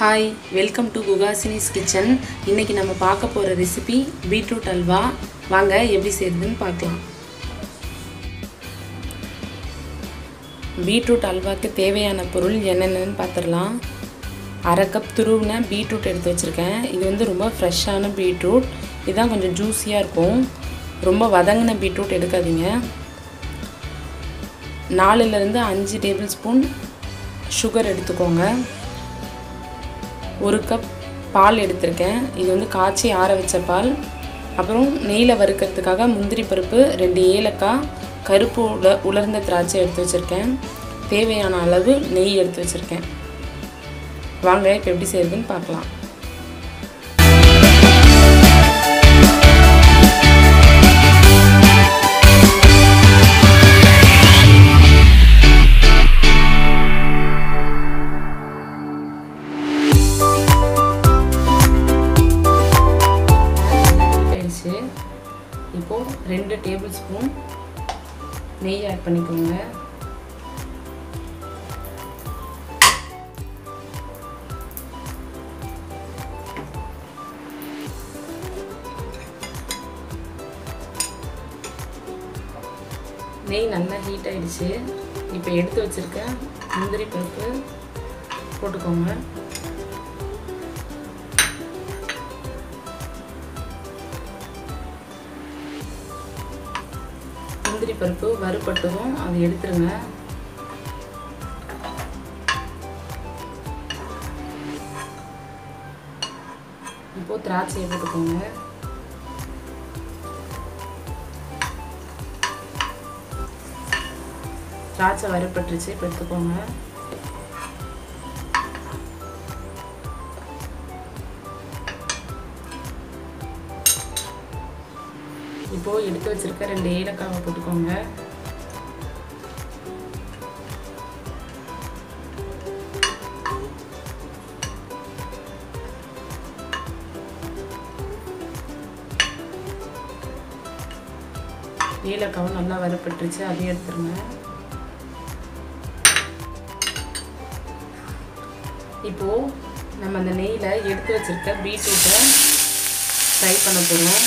hi welcome to Kugasini's kitchen இன்னைக்கு நம்ம பார்க்க போகிற ரெசிபி பீட்ரூட் அல்வா வாங்க எப்படி செய்யுதுன்னு பார்க்கலாம் பீட்ரூட் அல்வாக்கு தேவையான பொருள் என்னென்னு பார்த்துடலாம் அரை கப் துருவின பீட்ரூட் எடுத்து வச்சுருக்கேன் இது வந்து ரொம்ப ஃப்ரெஷ்ஷான பீட்ரூட் இதுதான் கொஞ்சம் ஜூஸியாக இருக்கும் ரொம்ப வதங்கின பீட்ரூட் எடுக்காதீங்க நாலுலேருந்து அஞ்சு டேபிள் ஸ்பூன் சுகர் எடுத்துக்கோங்க ஒரு கப் பால் எடுத்திருக்கேன் இது வந்து காய்ச்சி ஆற வச்ச பால் அப்புறம் நெய்யில் வறுக்கிறதுக்காக முந்திரி பருப்பு ரெண்டு ஏலக்காய் கருப்பு உல உலர்ந்த திராட்சை எடுத்து வச்சுருக்கேன் தேவையான அளவு நெய் எடுத்து வச்சுருக்கேன் வாங்க இப்போ எப்படி செய்யுதுன்னு பார்க்கலாம் ஆயிடுச்சு இப்போது ரெண்டு டேபிள் ஸ்பூன் நெய் ஆட் பண்ணிக்கோங்க நெய் நல்லா ஹீட் ஆயிடுச்சு இப்போ எடுத்து வச்சிருக்க முந்திரி பருப்பு போட்டுக்கோங்க முந்திரி பருப்பு வறுபட்டதும் அதை எடுத்துருங்க இப்போ திராட்சையை போட்டுக்கோங்க திராட்சை வறுபட்டுருச்சு இப்போ எடுத்துக்கோங்க இப்போது எடுத்து வச்சிருக்க ரெண்டு ஏலக்காவை போட்டுக்கோங்க ஏலக்காவும் நல்லா வறுப்பட்டுருச்சு அதையும் எடுத்துருங்க இப்போது நம்ம அந்த நெய்யில் எடுத்து வச்சிருக்க பீட்ரூட்டை ஃப்ரை பண்ண போகிறோம்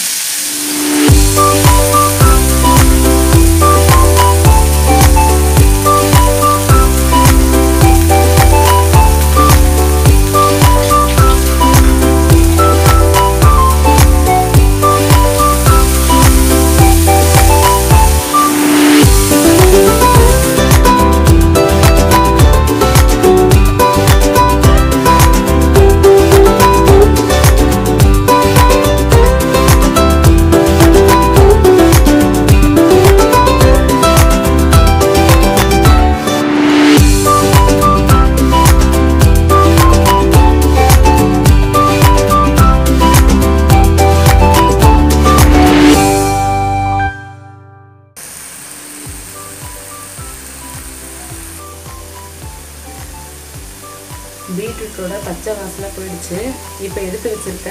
பீட்ரூட்டோட பச்சை வாசனை போயிடுச்சு இப்போ எடுத்து வச்சுருக்க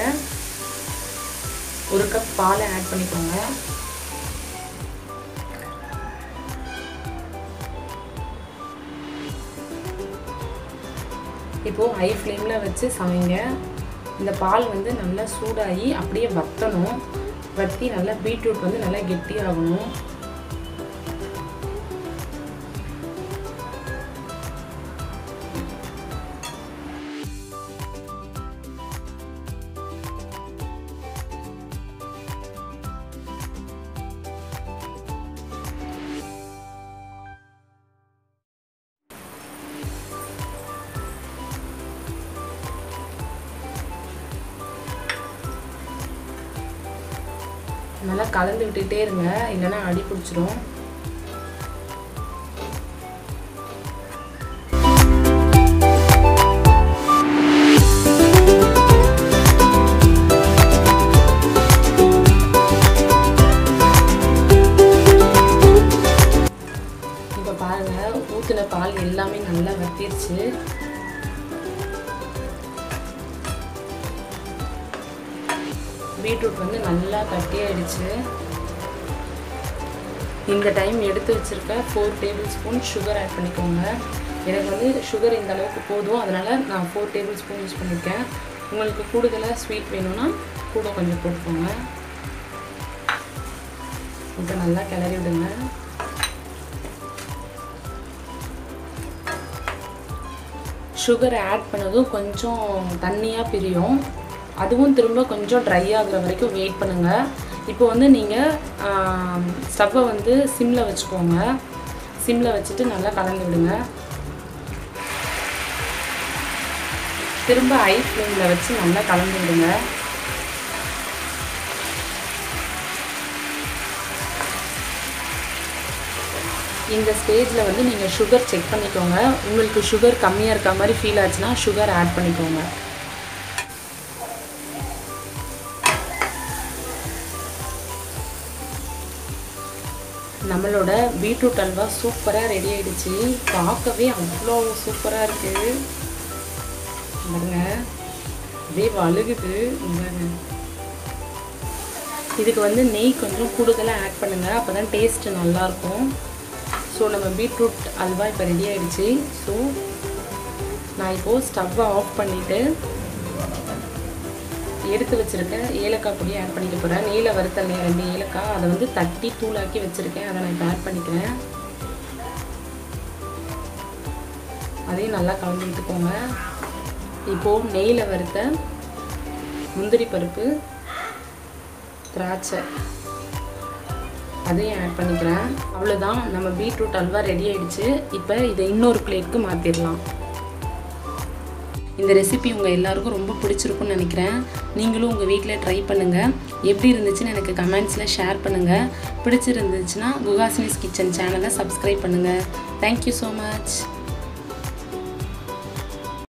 ஒரு கப் பாலை ஆட் பண்ணிக்கோங்க இப்போது ஹை ஃப்ளேமில் வச்சு சமைங்க இந்த பால் வந்து நல்லா சூடாகி அப்படியே வற்றணும் வற்றி நல்லா பீட்ரூட் வந்து நல்லா கெட்டியாகணும் நல்லா கலந்து விட்டுட்டே இருங்க இல்லைன்னா அடி பிடிச்சிரும் இப்போ பாருங்க ஊற்றின பால் எல்லாமே நல்லா வத்திருச்சு பீட்ரூட் வந்து நல்லா கட்டியாயிடுச்சு இந்த டைம் எடுத்து வச்சுருக்க four tablespoon sugar add பண்ணிக்கோங்க எனக்கு வந்து சுகர் இந்த அளவுக்கு போதும் அதனால் நான் ஃபோர் டேபிள் ஸ்பூன் யூஸ் பண்ணியிருக்கேன் உங்களுக்கு கூடுதலாக ஸ்வீட் வேணும்னா கூட கொஞ்சம் போட்டுக்கோங்க இப்போ நல்லா கிளறி விடுங்க சுகர் ஆட் பண்ணதும் கொஞ்சம் தண்ணியாக பிரியும் அதுவும் திரும்ப கொஞ்சம் ட்ரை ஆகுற வரைக்கும் வெயிட் பண்ணுங்கள் இப்போ வந்து நீங்கள் ஸ்டவ்வை வந்து சிம்மில் வச்சுக்கோங்க சிம்மில் வச்சுட்டு நல்லா கலந்து விடுங்க திரும்ப ஐ ஃப்ளேமில் வச்சு நல்லா கலந்து விடுங்க இந்த ஸ்டேஜில் வந்து நீங்கள் சுகர் செக் பண்ணிக்கோங்க உங்களுக்கு சுகர் கம்மியாக இருக்க மாதிரி ஃபீல் ஆச்சுன்னா சுகர் ஆட் பண்ணிக்கோங்க நம்மளோட பீட்ரூட் அல்வா சூப்பராக ரெடி ஆயிடுச்சு பார்க்கவே அவ்வளோ சூப்பராக இருக்குது பாருங்க அப்படியே வழுகுது பாருங்க இதுக்கு வந்து நெய் கொஞ்சம் கூடுதலாக ஆட் பண்ணுங்கள் அப்போ தான் டேஸ்ட்டு நல்லாயிருக்கும் ஸோ நம்ம பீட்ரூட் அல்வா இப்போ ரெடி ஆயிடுச்சு ஸோ நான் இப்போது ஸ்டவ்வை ஆஃப் பண்ணிவிட்டு எடுத்து வச்சுருக்க ஏலக்காய் பொடியை ஆட் பண்ணிக்க போகிறேன் நீல வறுத்தல் ரெண்டு ஏலக்காய் அதை வந்து தட்டி தூளாக்கி வச்சுருக்கேன் அதை நான் இப்போ ஆட் பண்ணிக்கிறேன் அதையும் நல்லா கலந்து விட்டுக்கோங்க இப்போது நெய்யில் வறுத்த முந்திரி பருப்பு திராட்சை அதையும் ஆட் பண்ணிக்கிறேன் அவ்வளோதான் நம்ம பீட்ரூட் அல்வா ரெடி ஆயிடுச்சு இப்போ இதை இன்னொரு பிளேட்க்கு மாற்றிடலாம் இந்த ரெசிபி உங்கள் எல்லாருக்கும் ரொம்ப பிடிச்சிருக்குன்னு நினைக்கிறேன் நீங்களும் உங்கள் வீட்டில் ட்ரை பண்ணுங்கள் எப்படி இருந்துச்சுன்னு எனக்கு கமெண்ட்ஸில் ஷேர் பண்ணுங்கள் பிடிச்சிருந்துச்சுன்னா குகாசினிஸ் கிச்சன் சேனலை சப்ஸ்கிரைப் பண்ணுங்கள் தேங்க்யூ ஸோ மச்